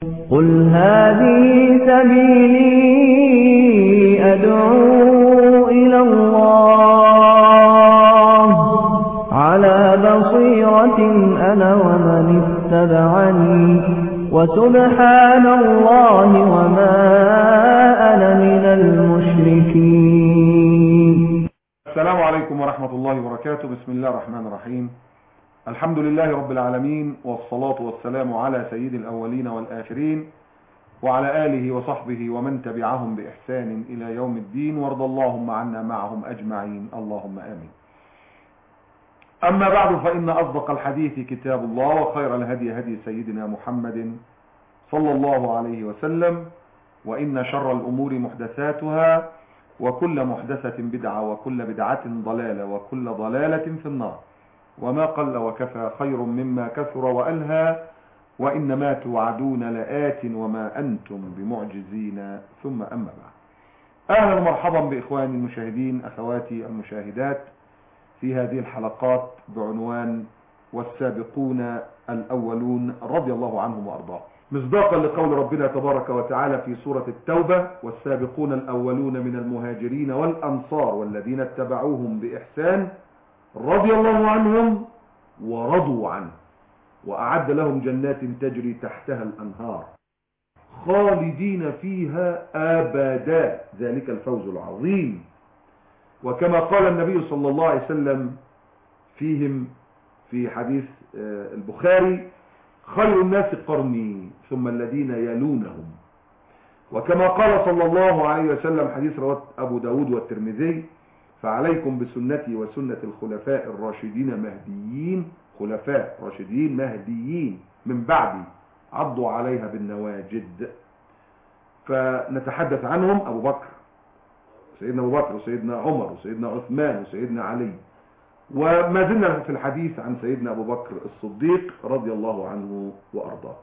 قل هذه سبيلي أدعو إلى الله على بصيرة أنا ومن اتبعني وسبحان الله وما أنا من المشركين السلام عليكم ورحمة الله وبركاته بسم الله الرحمن الرحيم الحمد لله رب العالمين والصلاة والسلام على سيد الأولين والآخرين وعلى آله وصحبه ومن تبعهم بإحسان إلى يوم الدين وارض اللهم عنا معهم أجمعين اللهم آمين أما بعد فإن أصدق الحديث كتاب الله وخير الهدي هدي سيدنا محمد صلى الله عليه وسلم وإن شر الأمور محدثاتها وكل محدثة بدعة وكل بدعة ضلالة وكل ضلالة في النار وما قل وكفى خير مما كثر وألهى وإنما توعدون لآت وما أنتم بمعجزين ثم أما بعد أهلا ومرحبا بإخواني المشاهدين أخواتي المشاهدات في هذه الحلقات بعنوان والسابقون الأولون رضي الله عنهم وأرضاهم مصداقا لقول ربنا تبارك وتعالى في سورة التوبة والسابقون الأولون من المهاجرين والأنصار والذين اتبعوهم بإحسان رضي الله عنهم ورضوا عنه وأعد لهم جنات تجري تحتها الأنهار خالدين فيها أبدا ذلك الفوز العظيم وكما قال النبي صلى الله عليه وسلم فيهم في حديث البخاري خير الناس قرني ثم الذين يلونهم وكما قال صلى الله عليه وسلم حديث رواه أبو داود والترمذي فعليكم بسنتي وسنة الخلفاء الراشدين مهديين خلفاء راشدين مهديين من بعدي عضوا عليها بالنواجد فنتحدث عنهم أبو بكر سيدنا أبو بكر وسيدنا عمر وسيدنا عثمان وسيدنا علي وما زلنا في الحديث عن سيدنا أبو بكر الصديق رضي الله عنه وأرضاه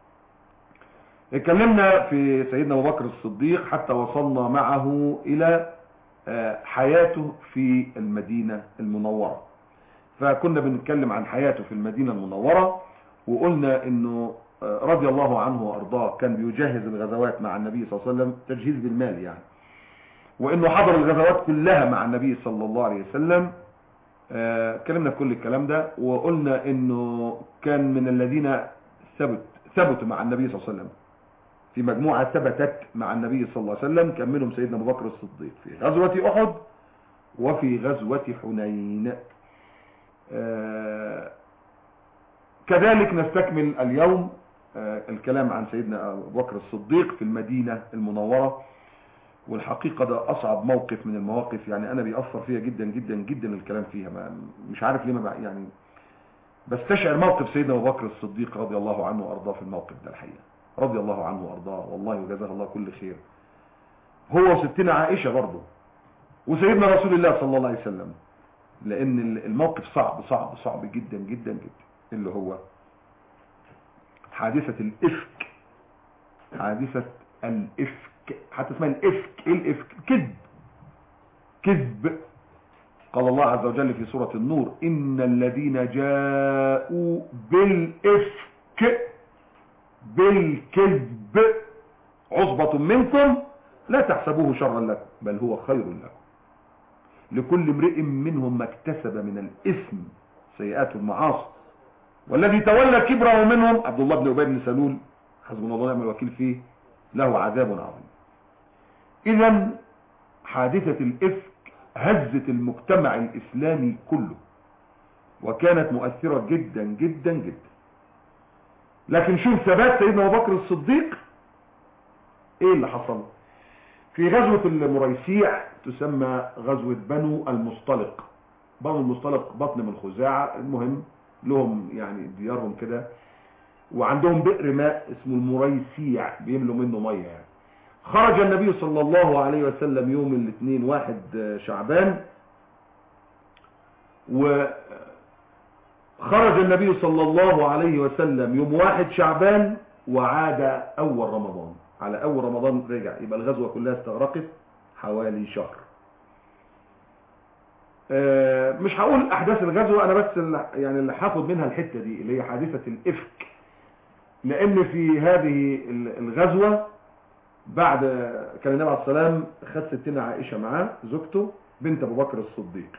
اتكلمنا في سيدنا أبو بكر الصديق حتى وصلنا معه إلى حياته في المدينة المنورة فكنا بنتكلم عن حياته في المدينة المنورة وقلنا انه رضي الله عنه وارضاه كان بيجهز الغزوات مع النبي صلى الله عليه وسلم تجهيز بالمال يعني وانه حضر الغزوات كلها مع النبي صلى الله عليه وسلم اتكلمنا كل الكلام ده وقلنا انه كان من الذين ثبت ثبتوا مع النبي صلى الله عليه وسلم في مجموعة ثبتت مع النبي صلى الله عليه وسلم كان منهم سيدنا ابو بكر الصديق في غزوة احد وفي غزوة حنين آه كذلك نستكمل اليوم آه الكلام عن سيدنا ابو بكر الصديق في المدينة المنورة والحقيقة ده اصعب موقف من المواقف يعني انا بيأثر فيها جدا جدا جدا الكلام فيها ما مش عارف ليه ما يعني بستشعر موقف سيدنا ابو بكر الصديق رضي الله عنه وارضاه في الموقف ده الحقيقة رضي الله عنه وارضاه والله وجزاه الله كل خير هو وستنا عائشة برضه وسيدنا رسول الله صلى الله عليه وسلم لان الموقف صعب صعب صعب جدا جدا جدا اللي هو حادثة الافك حادثة الافك حتى اسمها الافك ايه الافك كذب كذب قال الله عز وجل في سورة النور ان الذين جاءوا بالافك بالكذب عصبة منكم لا تحسبوه شرا لكم بل هو خير لكم لكل امرئ منهم ما اكتسب من الإثم سيئات المعاصي والذي تولى كبره منهم عبد الله بن أبي بن سلول حسبنا الله ونعم الوكيل فيه له عذاب عظيم إذا حادثة الإفك هزت المجتمع الإسلامي كله وكانت مؤثرة جدا جدا جدا لكن شوف ثبات سيدنا أبو بكر الصديق ايه اللي حصل في غزوة المريسيع تسمى غزوة بنو المصطلق بنو المصطلق بطن من خزاعة المهم لهم يعني ديارهم كده وعندهم بئر ماء اسمه المريسيع بيملوا منه مية يعني خرج النبي صلى الله عليه وسلم يوم الاثنين واحد شعبان وخرج النبي صلى الله عليه وسلم يوم واحد شعبان وعاد اول رمضان على اول رمضان رجع يبقى الغزوة كلها استغرقت حوالي شهر مش هقول احداث الغزوة انا بس اللي يعني اللي هاخد منها الحتة دي اللي هي حادثة الافك لان في هذه الغزوة بعد كان النبي عليه السلام خد ستنا عائشة معاه زوجته بنت ابو بكر الصديق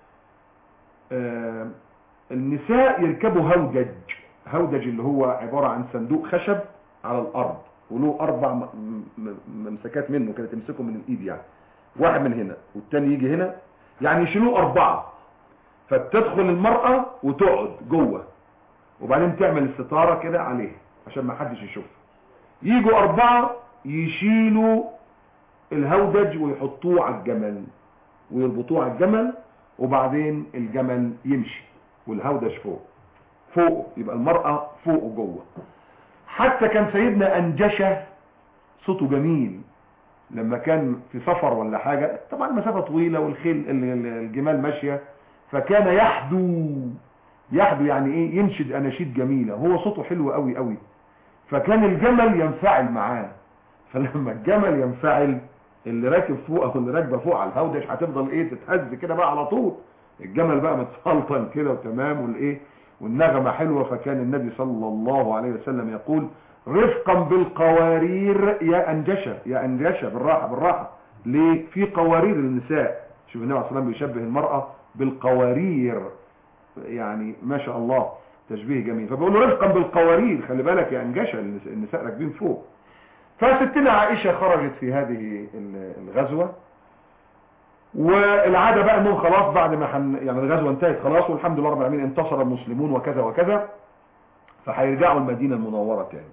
آه، النساء يركبوا هودج هودج اللي هو عبارة عن صندوق خشب على الارض وله اربع م- م- ممسكات منه كده تمسكه من الايد يعني واحد من هنا والتاني يجي هنا يعني يشيلوه اربعة فتدخل المرأة وتقعد جوه وبعدين تعمل الستارة كده عليه عشان ما حدش يشوفها يجوا اربعة يشيلوا الهودج ويحطوه على الجمل ويربطوه على الجمل وبعدين الجمل يمشي والهودج فوق فوق يبقى المرأة فوق وجوه حتى كان سيدنا أنجشة صوته جميل لما كان في سفر ولا حاجة طبعا مسافة طويلة والخيل ال- ال- الجمال ماشية فكان يحدو يحدو يعني ايه ينشد اناشيد جميلة هو صوته حلو قوي قوي فكان الجمل ينفعل معاه فلما الجمل ينفعل اللي راكب فوق او اللي راكبه فوق على الهودج هتفضل ايه تتهز كده بقى على طول الجمل بقى متسلطن كده وتمام والايه والنغمه حلوه فكان النبي صلى الله عليه وسلم يقول رفقا بالقوارير يا انجشه يا انجشه بالراحه بالراحه ليه في قوارير النساء شوف النبي عليه الصلاه والسلام بيشبه المراه بالقوارير يعني ما شاء الله تشبيه جميل فبيقول له رفقا بالقوارير خلي بالك يا انجشه النس- النساء راكبين فوق فستنا عائشة خرجت في هذه ال- الغزوة والعادة بقى انهم خلاص بعد ما حن يعني الغزوة انتهت خلاص والحمد لله رب العالمين انتصر المسلمون وكذا وكذا فهيرجعوا المدينة المنورة تاني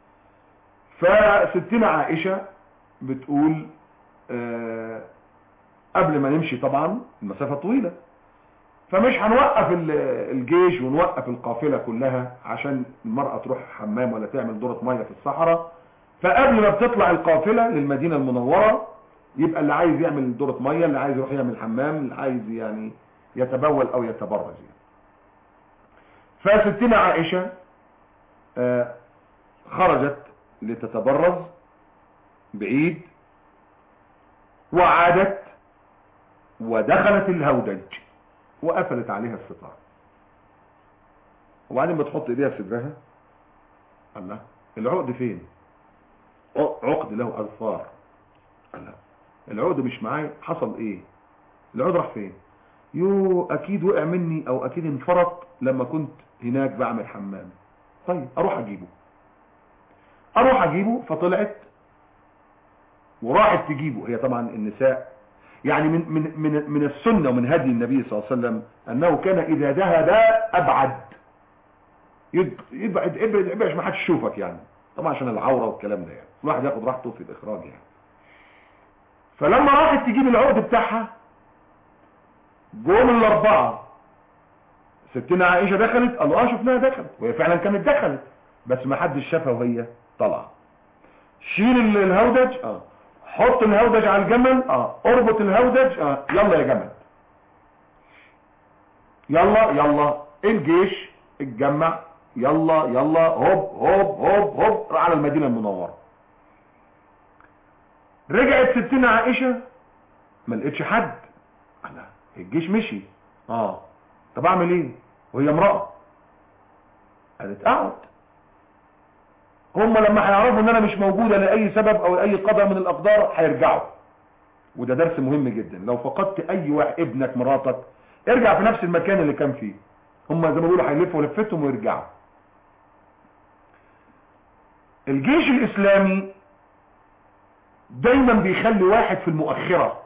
فستنا عائشة بتقول آه قبل ما نمشي طبعا المسافة طويلة فمش هنوقف ال- الجيش ونوقف القافلة كلها عشان المرأة تروح حمام ولا تعمل دورة مية في الصحراء فقبل ما بتطلع القافلة للمدينة المنورة يبقى اللي عايز يعمل دورة مية اللي عايز يروح يعمل حمام اللي عايز يعني يتبول او يتبرز يعني فستنا عائشة آه، خرجت لتتبرز بعيد وعادت ودخلت الهودج وقفلت عليها الستار وبعدين بتحط ايديها في صدرها الله العقد فين عقد له اظفار الله العقد مش معايا حصل ايه العقد راح فين يو اكيد وقع مني او اكيد انفرط لما كنت هناك بعمل حمام طيب اروح اجيبه اروح اجيبه فطلعت وراحت تجيبه هي طبعا النساء يعني من من من من السنه ومن هدي النبي صلى الله عليه وسلم انه كان اذا ذهب ابعد يد- يبعد ابعد ابعد عشان ما حدش يشوفك يعني طبعا عشان العوره والكلام ده يعني الواحد ياخد راحته في الاخراج يعني فلما راحت تجيب العقد بتاعها جم الاربعه ستنا عائشه دخلت قالوا اه شفناها دخلت وهي فعلا كانت دخلت بس ما حدش شافها وهي طالعه شيل ال- الهودج اه حط الهودج على الجمل اه اربط الهودج اه يلا يا جمل يلا يلا الجيش اتجمع يلا يلا هوب هوب هوب هوب على المدينة المنورة رجعت ستنا عائشة ما لقيتش حد أنا الجيش مشي اه طب اعمل ايه وهي امرأة قالت اقعد هم لما هيعرفوا ان انا مش موجودة لاي سبب او لاي قدر من الاقدار هيرجعوا وده درس مهم جدا لو فقدت اي واحد ابنك مراتك ارجع في نفس المكان اللي كان فيه هم زي ما بيقولوا هيلفوا لفتهم ويرجعوا الجيش الاسلامي دايما بيخلي واحد في المؤخرة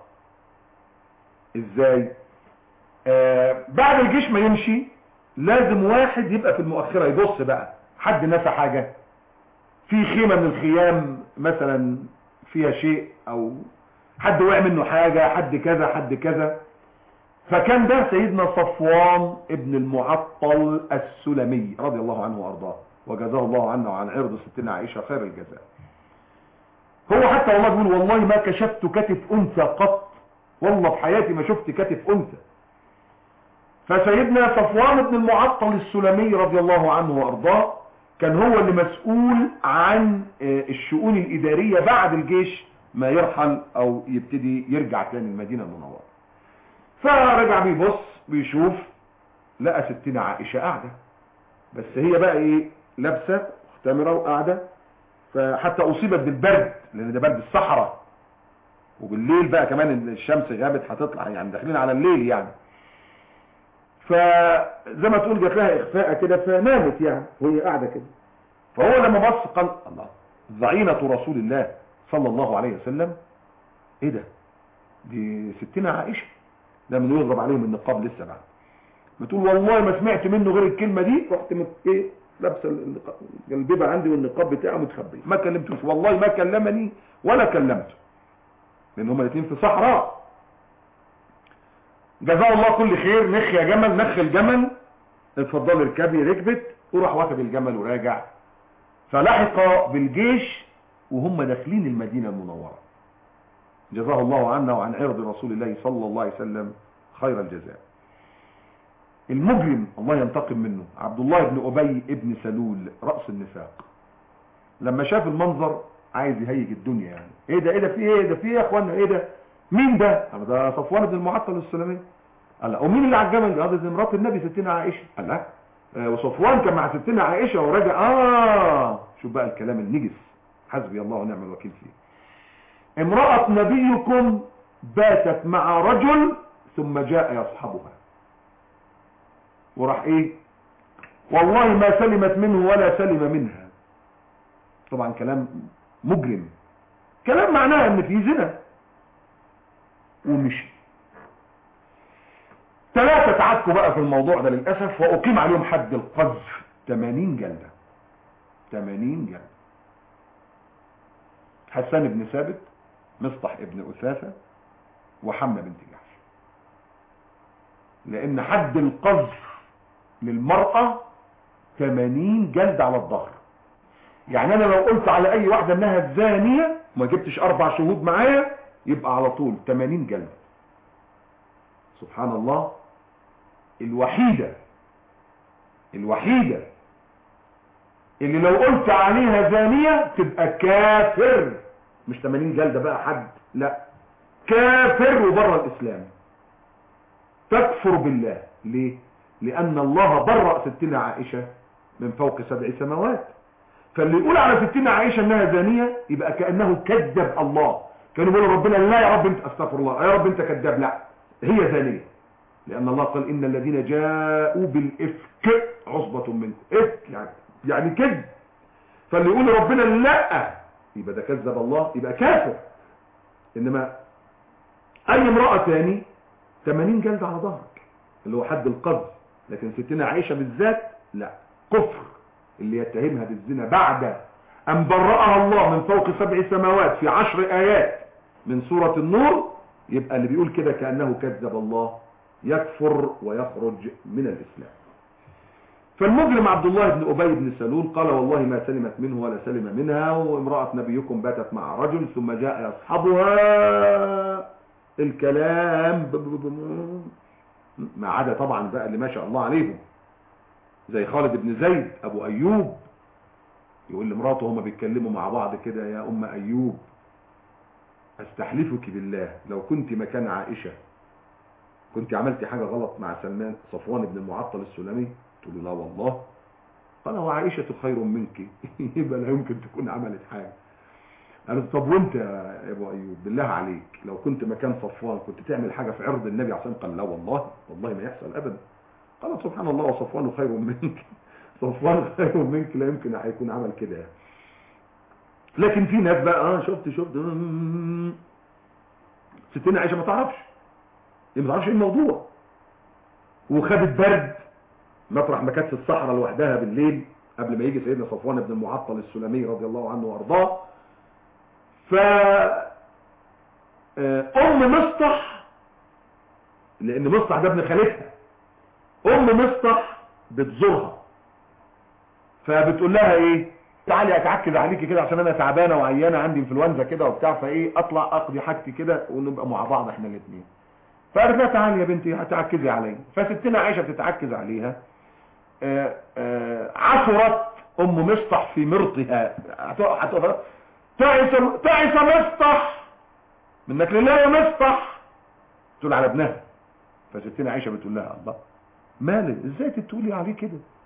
ازاي آه بعد الجيش ما يمشي لازم واحد يبقى في المؤخرة يبص بقى حد نسى حاجة في خيمة من الخيام مثلا فيها شيء او حد وقع منه حاجة حد كذا حد كذا فكان ده سيدنا صفوان ابن المعطل السلمي رضي الله عنه وارضاه وجزاه الله عنا وعن عرض ستنا عائشة خير الجزاء هو حتى والله بيقول والله ما كشفت كتف انثى قط والله في حياتي ما شفت كتف انثى فسيدنا صفوان بن المعطل السلمي رضي الله عنه وارضاه كان هو اللي مسؤول عن آه، الشؤون الادارية بعد الجيش ما يرحل او يبتدي يرجع تاني المدينة المنورة فرجع بيبص بيشوف لقى ستنا عائشة قاعدة بس هي بقى ايه لابسة مختمرة وقاعدة فحتى اصيبت بالبرد لان ده برد الصحراء وبالليل بقى كمان الشمس غابت هتطلع يعني داخلين على الليل يعني فزي ما تقول جات لها اخفاء كده فنامت يعني وهي قاعده كده فهو لما بص قال الله ضعينة رسول الله صلى الله عليه وسلم ايه ده دي ستنا عائشة ده من يضرب عليهم النقاب لسه بعد بتقول والله ما سمعت منه غير الكلمة دي رحت مت ايه لابسه الجلبيبه عندي والنقاب بتاعه متخبي ما كلمتوش والله ما كلمني ولا كلمته لان هما الاثنين في صحراء جزاه الله كل خير نخ يا جمل نخ الجمل اتفضلي اركبي ركبت وراح واخد الجمل وراجع فلحق بالجيش وهم داخلين المدينة المنورة جزاه الله عنا وعن عرض رسول الله صلى الله عليه وسلم خير الجزاء المجرم الله ينتقم منه عبد الله بن أبي ابن سلول رأس النفاق لما شاف المنظر عايز يهيج الدنيا يعني ايه ده ايه ده في ايه ده في ايه يا اخوانا ايه ده مين ده قال ده صفوان بن المعطل السلمي قال لا ومين اللي على الجمل ده دي مرات النبي ستنا عائشه قال لا آه وصفوان كان مع ستنا عائشه ورجع اه شوف بقى الكلام النجس حسبي الله ونعم الوكيل فيه امرأة نبيكم باتت مع رجل ثم جاء يصحبها وراح ايه والله ما سلمت منه ولا سلم منها طبعا كلام مجرم كلام معناه ان في زنا ومشي ثلاثة تعكوا بقى في الموضوع ده للأسف وأقيم عليهم حد القذف 80 جلدة 80 جلدة حسان بن ثابت مصطح ابن أثاثة وحمة بنت جحش لأن حد القذف للمرأة 80 جلد على الظهر يعني أنا لو قلت على أي واحدة أنها زانية ما جبتش أربع شهود معايا يبقى على طول 80 جلد سبحان الله الوحيدة الوحيدة اللي لو قلت عليها زانية تبقى كافر مش 80 جلدة بقى حد لا كافر وبره الإسلام تكفر بالله ليه لأن الله برأ ستنا عائشة من فوق سبع سماوات فاللي يقول على ستنا عائشة انها زانية يبقى كأنه كذب الله كانوا يقولوا ربنا لا يا رب انت استغفر الله يا رب انت كذاب لا هي زانية لأن الله قال إن الذين جاءوا بالإفك عصبة منكم إفك يعني يعني كذب فاللي يقول ربنا لا يبقى ده كذب الله يبقى كافر إنما أي امرأة تاني 80 جلد على ظهرك اللي هو حد القذف لكن ستنا عائشة بالذات لا كفر اللي يتهمها بالزنا بعد أن برأها الله من فوق سبع سماوات في عشر آيات من سورة النور يبقى اللي بيقول كده كأنه كذب الله يكفر ويخرج من الإسلام فالمجرم عبد الله بن أبي بن سلول قال والله ما سلمت منه ولا سلم منها وامرأة نبيكم باتت مع رجل ثم جاء يصحبها الكلام ما عدا طبعا بقى اللي ما شاء الله عليهم زي خالد بن زيد أبو أيوب يقول لمراته هما بيتكلموا مع بعض كده يا أم أيوب استحلفك بالله لو كنت مكان عائشة كنت عملت حاجة غلط مع سلمان صفوان بن المعطل السلمي تقول له لا والله قال هو عائشة خير منك يبقى لا يمكن تكون عملت حاجة قالت طب وانت يا ابو ايوب بالله عليك لو كنت مكان صفوان كنت تعمل حاجة في عرض النبي عشان قال لا والله والله ما يحصل ابدا قال سبحان الله وصفوان خير منك صفوان خير منك لا يمكن هيكون عمل كده يعني. لكن في ناس بقى اه شفت شفت ستنا عائشة ما تعرفش هي ما تعرفش ايه الموضوع وخدت برد مطرح ما كانت في الصحراء لوحدها بالليل قبل ما يجي سيدنا صفوان بن المعطل السلمي رضي الله عنه وارضاه ف ام مصطح لان مصطح ده ابن خالتها ام مصطح بتزورها فبتقول لها ايه تعالي اتعكز عليكي كده عشان انا تعبانه وعيانه عندي انفلونزا كده وبتاع فايه اطلع اقضي حاجتي كده ونبقى مع بعض احنا الاثنين فقالت لها تعالي يا بنتي هتعكزي عليا فستنا عائشه بتتعكز عليها آآ آآ عثرت ام مصطح في مرطها تعس تعس مصطح منك لله يا مصطح تقول على ابنها فستنا عائشه بتقول لها الله مالك ازاي تقولي عليه كده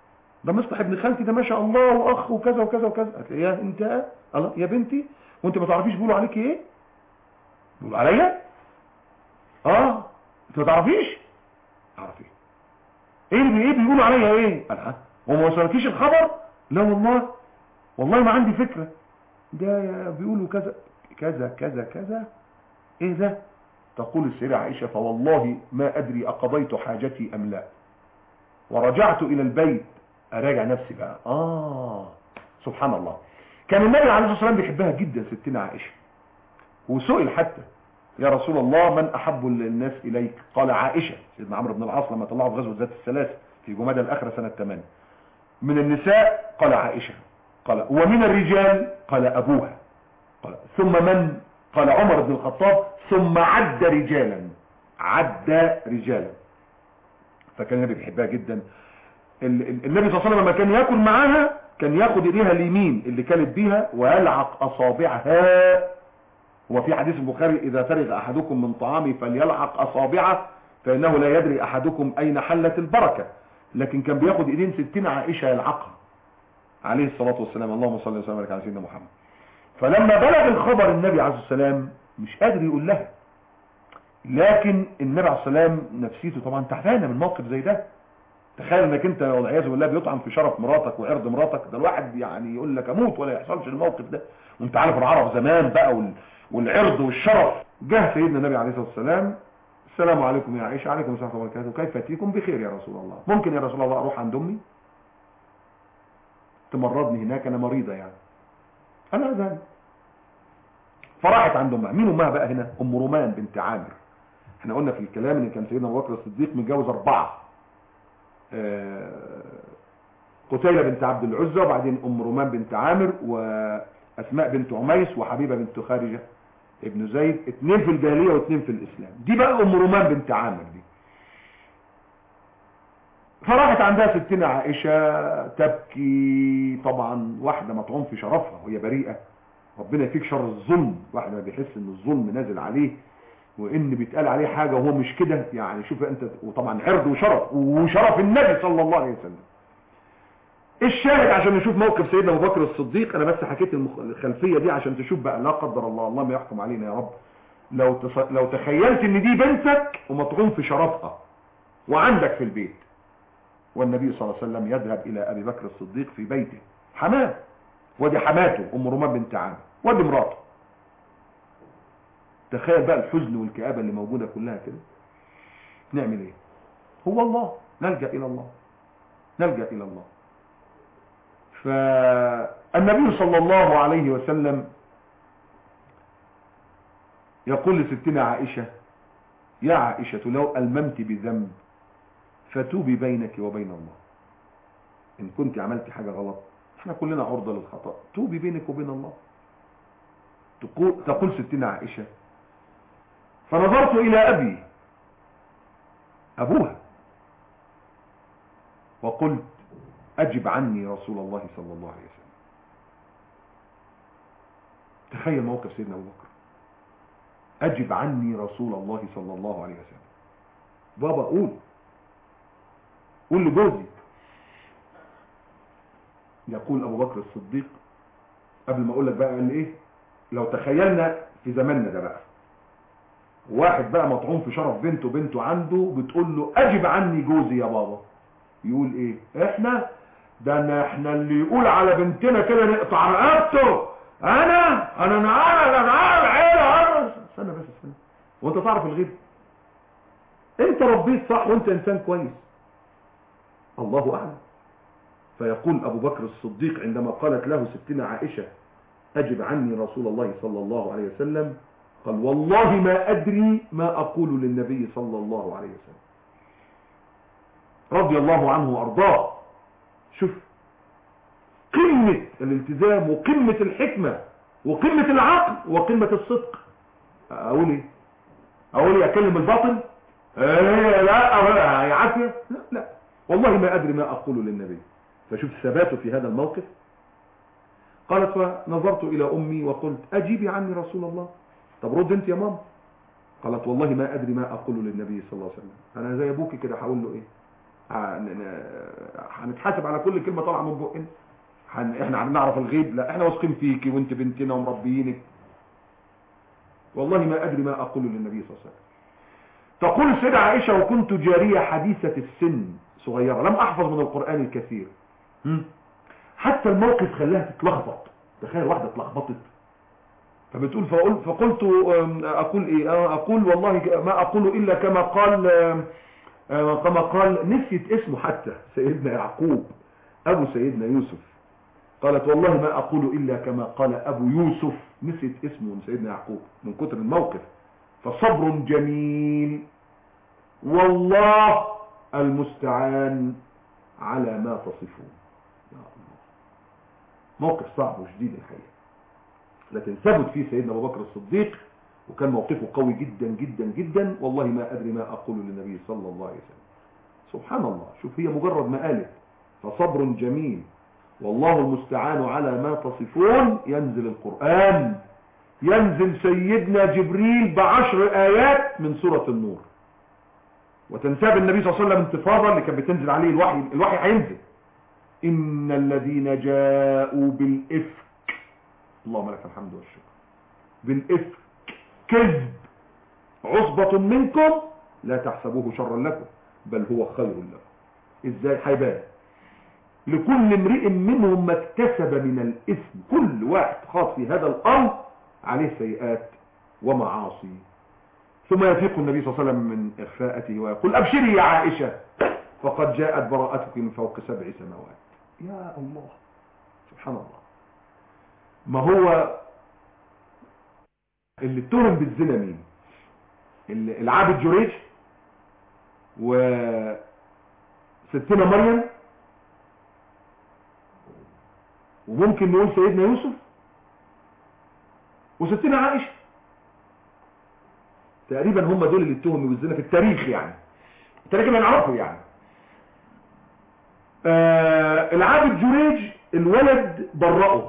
ده مصلح ابن خالتي ده ما شاء الله واخ وكذا وكذا وكذا قالت لي يا انت الله يا بنتي وانت ما تعرفيش بيقولوا عليك ايه بيقولوا عليا اه انت ما تعرفيش تعرفي ايه اللي ايه بيقولوا عليا ايه قال ها هو ما وصلكيش الخبر لا والله والله ما عندي فكرة ده بيقولوا كذا كذا كذا كذا ايه ده تقول السيدة عائشة فوالله ما ادري اقضيت حاجتي ام لا ورجعت الى البيت اراجع نفسي بقى اه سبحان الله كان النبي عليه الصلاة والسلام بيحبها جدا ستنا عائشة وسئل حتى يا رسول الله من احب الناس اليك قال عائشة سيدنا عمرو بن العاص لما طلعوا في غزوة ذات الثلاث في جمادى الاخرة سنة 8 من النساء قال عائشة قال ومن الرجال قال ابوها قال ثم من قال عمر بن الخطاب ثم عد رجالا عد رجالا فكان النبي بيحبها جدا النبي صلى الله عليه وسلم لما كان ياكل معاها كان ياخد ايديها اليمين اللي كانت بيها ويلعق اصابعها وفي حديث البخاري اذا فرغ احدكم من طعامه فليلعق اصابعه فانه لا يدري احدكم اين حلت البركة لكن كان بياخد ايدين ستين عائشة يلعقها عليه الصلاة والسلام اللهم صل وسلم على سيدنا محمد فلما بلغ الخبر النبي عليه الصلاة والسلام مش قادر يقول لها لكن النبي عليه الصلاة والسلام نفسيته طبعا تعبانه من موقف زي ده تخيل انك انت والعياذ بالله بيطعن في شرف مراتك وعرض مراتك ده الواحد يعني يقول لك اموت ولا يحصلش الموقف ده وانت عارف العرب زمان بقى والعرض والشرف جه سيدنا النبي عليه الصلاه والسلام السلام عليكم يا عائشه عليكم السلام ورحمه الله وبركاته كيف اتيكم بخير يا رسول الله ممكن يا رسول الله اروح عند امي تمرضني هناك انا مريضه يعني انا اذن فراحت عند امها مين امها بقى هنا ام رومان بنت عامر احنا قلنا في الكلام ان كان سيدنا ابو بكر الصديق متجوز اربعه قتيلة بنت عبد العزة وبعدين ام رومان بنت عامر واسماء بنت عميس وحبيبة بنت خارجة ابن زيد اتنين في الجاهلية واتنين في الاسلام دي بقى ام رومان بنت عامر دي فراحت عندها ستنا عائشة تبكي طبعا واحدة مطعوم في شرفها وهي بريئة ربنا يفيك شر الظلم واحد ما بيحس ان الظلم نازل عليه وان بيتقال عليه حاجة وهو مش كده يعني شوف انت وطبعا عرض وشرف وشرف النبي صلى الله عليه وسلم الشاهد عشان نشوف موقف سيدنا ابو بكر الصديق انا بس حكيت الخلفية دي عشان تشوف بقى لا قدر الله الله ما يحكم علينا يا رب لو تص... لو تخيلت ان دي بنتك ومطعوم في شرفها وعندك في البيت والنبي صلى الله عليه وسلم يذهب الى ابي بكر الصديق في بيته حماه ودي حماته ام رومان بنت عامر ودي مراته تخيل بقى الحزن والكآبة اللي موجودة كلها كده نعمل ايه هو الله نلجأ الى الله نلجأ الى الله فالنبي صلى الله عليه وسلم يقول لستنا عائشة يا عائشة لو ألممت بذنب فتوبي بينك وبين الله إن كنت عملت حاجة غلط احنا كلنا عرضة للخطأ توبي بينك وبين الله تقول, تقول ستنا عائشة فنظرت إلى أبي أبوها وقلت أجب عني رسول الله صلى الله عليه وسلم تخيل موقف سيدنا أبو بكر أجب عني رسول الله صلى الله عليه وسلم بابا قول قول لجوزي يقول أبو بكر الصديق قبل ما أقول لك بقى قال إيه لو تخيلنا في زماننا ده بقى واحد بقى مطعوم في شرف بنته بنته عنده بتقول له اجب عني جوزي يا بابا يقول ايه احنا ده أنا احنا اللي يقول على بنتنا كده نقطع رقبته انا انا انا انا عيله استنى بس استنى وانت تعرف الغيب انت ربيت صح وانت انسان كويس الله اعلم فيقول ابو بكر الصديق عندما قالت له ستنا عائشة اجب عني رسول الله صلى الله عليه وسلم قال والله ما أدري ما أقول للنبي صلى الله عليه وسلم رضي الله عنه وأرضاه شوف قمة الالتزام وقمة الحكمة وقمة العقل وقمة الصدق أقول إيه أقول إيه أكلم الباطل إيه لا يا عافية لا لا والله ما أدري ما أقول للنبي فشوف ثباته في هذا الموقف قالت فنظرت إلى أمي وقلت أجيبي عني رسول الله طب رد انت يا ماما قالت والله ما ادري ما اقول للنبي صلى الله عليه وسلم انا زي ابوكي كده هقول له ايه هن- هنتحاسب على كل كلمة طالعة من بقنا هن- احنا هنعرف الغيب لا احنا واثقين فيكي وانت بنتنا ومربيينك والله ما ادري ما اقول للنبي صلى الله عليه وسلم تقول السيدة عائشة وكنت جارية حديثة السن صغيرة لم احفظ من القرآن الكثير هم؟ حتى الموقف خلاها تتلخبط تخيل واحدة اتلخبطت فبتقول فقل فقلت أم، اقول ايه آه، اقول والله ما اقول الا كما قال آم، آه، كما قال نسيت اسمه حتى سيدنا يعقوب ابو سيدنا يوسف قالت والله ما اقول الا كما قال ابو يوسف نسيت اسمه من سيدنا يعقوب من كتر الموقف فصبر جميل والله المستعان على ما تصفون يا الله موقف صعب وشديد الحقيقه لكن ثبت فيه سيدنا ابو بكر الصديق وكان موقفه قوي جدا جدا جدا والله ما ادري ما اقول للنبي صلى الله عليه وسلم سبحان الله شوف هي مجرد ما قالت فصبر جميل والله المستعان على ما تصفون ينزل القرآن ينزل سيدنا جبريل بعشر آيات من سورة النور وتنساب النبي صلى الله عليه وسلم انتفاضة اللي كانت بتنزل عليه الوحي الوحي هينزل إن الذين جاءوا بالإفك اللهم لك الحمد والشكر بالإفك كذب عصبة منكم لا تحسبوه شرا لكم بل هو خير لكم ازاي هيبان لكل امرئ منهم ما اكتسب من الاثم كل واحد خاض في هذا الامر عليه سيئات ومعاصي ثم يفيق النبي صلى الله عليه وسلم من اخفاءته ويقول ابشري يا عائشة فقد جاءت براءتك من فوق سبع سماوات يا الله سبحان الله ما هو اللي اتهم بالزنا مين اللي- العابد جريج وستنا مريم وممكن نقول سيدنا يوسف وستنا عائشة تقريبا هم دول اللي اتهموا بالزنا في التاريخ يعني التاريخ اللي نعرفه يعني آه العابد جريج الولد برأه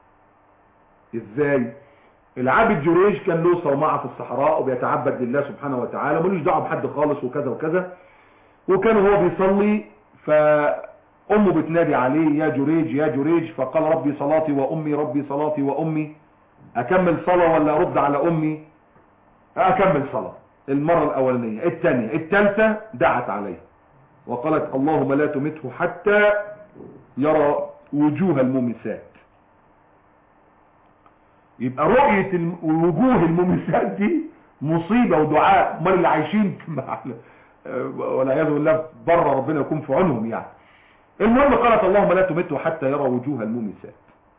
ازاي العابد جريج كان له صومعة في الصحراء وبيتعبد لله سبحانه وتعالى ملوش دعوه بحد خالص وكذا وكذا وكان هو بيصلي فأمه بتنادي عليه يا جريج يا جريج فقال ربي صلاتي وأمي ربي صلاتي وأمي أكمل صلاة ولا أرد على أمي أكمل صلاة المرة الأولانية الثانية الثالثة دعت عليه وقالت اللهم لا تمته حتى يرى وجوه الممسات يبقى رؤية الم- وجوه الممسات دي مصيبة ودعاء امال اللي عايشين مع والعياذ بالله بره ربنا يكون في عونهم يعني المهم قالت اللهم لا تمته حتى يرى وجوه الممسات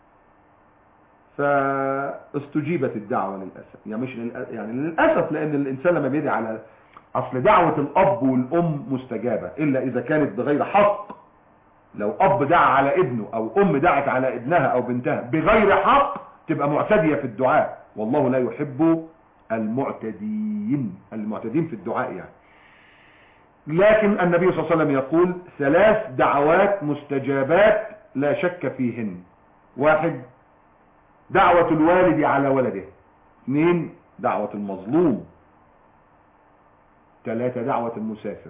فاستجيبت الدعوة للأسف يعني مش للأ- يعني للأسف لأن الإنسان لما بيدعي على أصل دعوة الأب والأم مستجابة إلا إذا كانت بغير حق لو أب دعا على ابنه أو أم دعت على ابنها أو بنتها بغير حق تبقى معتدية في الدعاء والله لا يحب المعتدين المعتدين في الدعاء يعني لكن النبي صلى الله عليه وسلم يقول ثلاث دعوات مستجابات لا شك فيهن واحد دعوة الوالد على ولده اثنين دعوة المظلوم ثلاثة دعوة المسافر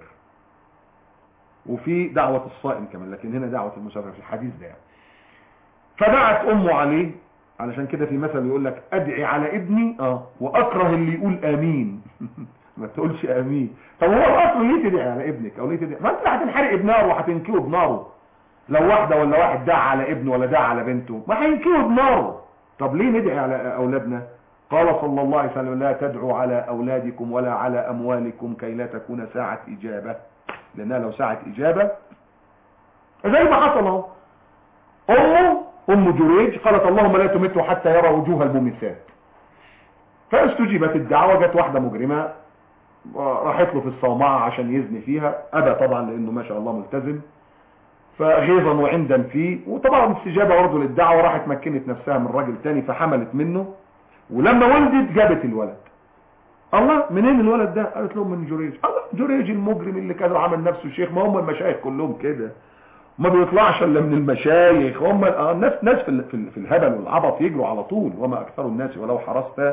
وفي دعوة الصائم كمان لكن هنا دعوة المسافر في الحديث ده يعني. فدعت امه عليه علشان كده في مثل يقول لك ادعي على ابني اه واكره اللي يقول امين ما تقولش امين طب هو الاصل ليه تدعي على ابنك او ليه تدعي ما انت هتنحرق بناره وهتنكيه بناره لو واحده ولا واحد دعا على ابنه ولا دعا على بنته ما هينكيه بناره طب ليه ندعي على اولادنا قال صلى الله عليه وسلم لا تدعوا على اولادكم ولا على اموالكم كي لا تكون ساعه اجابه لانها لو ساعه اجابه زي ما حصل اهو امه ام جريج قالت اللهم لا تمته حتى يرى وجوه الممسات فاستجيبت الدعوه جت واحده مجرمه راحت له في الصومعه عشان يزني فيها ابى طبعا لانه ما شاء الله ملتزم فغيظا وعندا فيه وطبعا استجابه برضه للدعوه راحت مكنت نفسها من راجل تاني فحملت منه ولما ولدت جابت الولد الله منين الولد ده قالت لهم من جريج الله جريج المجرم اللي كان عمل نفسه شيخ ما هم المشايخ كلهم كده ما بيطلعش الا من المشايخ هم آه، الناس ناس في ال- في ال- في الهبل والعبط يجروا على طول وما اكثر الناس ولو حرصت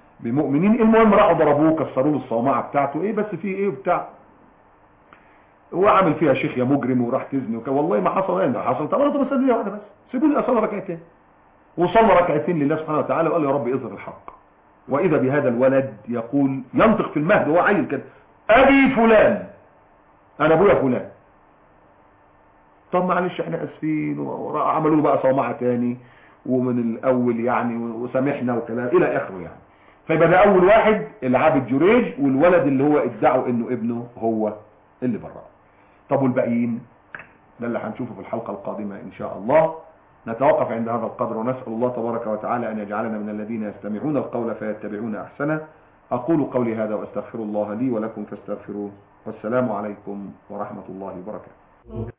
بمؤمنين المهم راحوا ضربوه كسروا له الصومعه بتاعته ايه بس في ايه بتاع وعمل فيها شيخ يا مجرم وراح تزني وكده والله ما حصل ايه ده حصل طب انا بس دي واحده بس سيبوا لي اصلي ركعتين وصلى ركعتين لله سبحانه وتعالى وقال يا رب اظهر الحق واذا بهذا الولد يقول ينطق في المهد وهو عيل كده ابي فلان انا ابويا فلان طب معلش احنا اسفين وعملوا له بقى صومعه تاني ومن الاول يعني وسامحنا وكلام الى اخره يعني فيبقى ده اول واحد العابد جريج والولد اللي هو ادعوا انه ابنه هو اللي براه طب والباقيين ده اللي هنشوفه في الحلقة القادمة ان شاء الله نتوقف عند هذا القدر ونسأل الله تبارك وتعالى ان يجعلنا من الذين يستمعون القول فيتبعون احسنه اقول قولي هذا واستغفر الله لي ولكم فاستغفروه والسلام عليكم ورحمة الله وبركاته